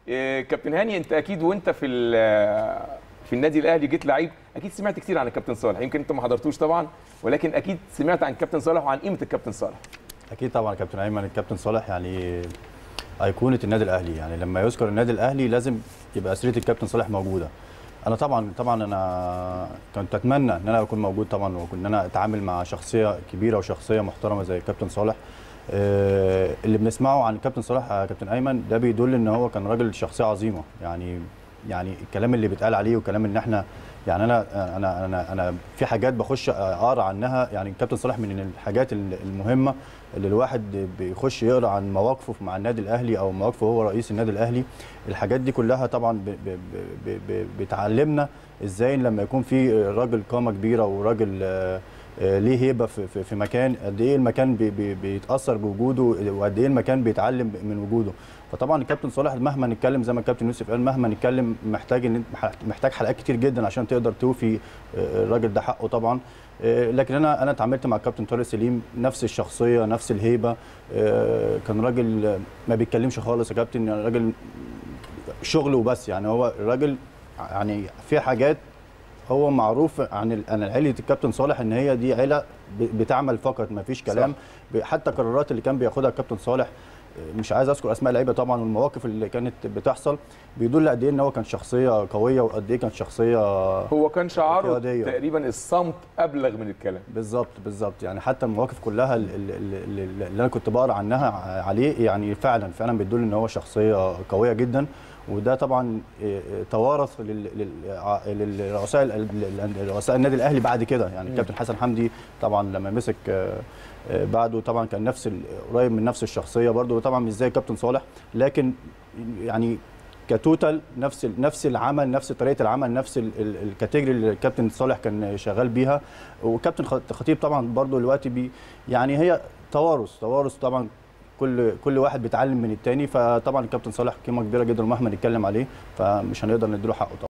إيه، كابتن هاني انت اكيد وانت في ال- في النادي الاهلي جيت لعيب اكيد سمعت كتير عن الكابتن صالح يمكن انت ما حضرتوش طبعا ولكن اكيد سمعت عن الكابتن صالح وعن قيمه الكابتن صالح اكيد طبعا كابتن ايمن الكابتن صالح يعني ايقونه النادي الاهلي يعني لما يذكر النادي الاهلي لازم يبقى سيره الكابتن صالح موجوده انا طبعا طبعا انا كنت اتمنى ان انا اكون موجود طبعا وان انا اتعامل مع شخصيه كبيره وشخصيه محترمه زي الكابتن صالح آه، اللي بنسمعه عن الكابتن صالح يا كابتن ايمن ده بيدل ان هو كان راجل شخصيه عظيمه يعني يعني الكلام اللي بيتقال عليه والكلام ان احنا يعني انا انا انا انا في حاجات بخش اقرا عنها يعني الكابتن صالح من الحاجات المهمه اللي الواحد بيخش يقرا عن مواقفه مع النادي الاهلي او مواقفه هو رئيس النادي الاهلي الحاجات دي كلها طبعا ب- ب- ب- ب- بتعلمنا ازاي لما يكون في راجل قامه كبيره وراجل آه، آه، ليه هيبه في في- في مكان قد ايه المكان بي- بي- بيتاثر بوجوده وقد ايه المكان بيتعلم من وجوده فطبعا الكابتن صالح مهما نتكلم زي ما الكابتن يوسف قال مهما نتكلم محتاج ان انت- محتاج حلقات كتير جدا عشان تقدر توفي آه، الراجل ده حقه طبعا آه، لكن انا انا اتعاملت مع الكابتن طارق سليم نفس الشخصيه نفس الهيبه آه، كان راجل آه، ما بيتكلمش خالص يا كابتن يعني راجل شغل وبس يعني هو الراجل يعني في حاجات هو معروف عن ال- عن عيله الكابتن صالح ان هي دي عيله ب- بتعمل فقط ما فيش كلام ب- حتى القرارات اللي كان بياخدها الكابتن صالح آه، مش عايز اذكر اسماء لعيبه طبعا والمواقف اللي كانت بتحصل بيدل قد ايه ان هو كان شخصيه قويه وقد ايه كان شخصيه هو كان شعاره قيادية. تقريبا الصمت ابلغ من الكلام بالظبط بالظبط يعني حتى المواقف كلها ال- ال- ال- ال- اللي انا كنت بقرا عنها ع- عليه يعني فعلا فعلا بتدل ان هو شخصيه قويه جدا وده طبعا إيه، إيه، توارث لل- لل- ع- للرؤساء ال- ال- ال- رؤساء النادي الاهلي بعد كده يعني الكابتن حسن حمدي طبعا لما مسك آه، آه، بعده طبعا كان نفس ال- قريب من نفس الشخصيه برده طبعا مش زي الكابتن صالح لكن يعني كتوتال نفس ال- نفس العمل نفس طريقه العمل نفس ال- ال- الكاتيجوري اللي الكابتن صالح كان شغال بيها وكابتن خ- خطيب طبعا برضو دلوقتي بي يعني هي توارث توارث طبعا كل كل واحد بيتعلم من التاني فطبعا الكابتن صالح قيمه كبيره جدا ومهما نتكلم عليه فمش هنقدر نديله حقه طبعا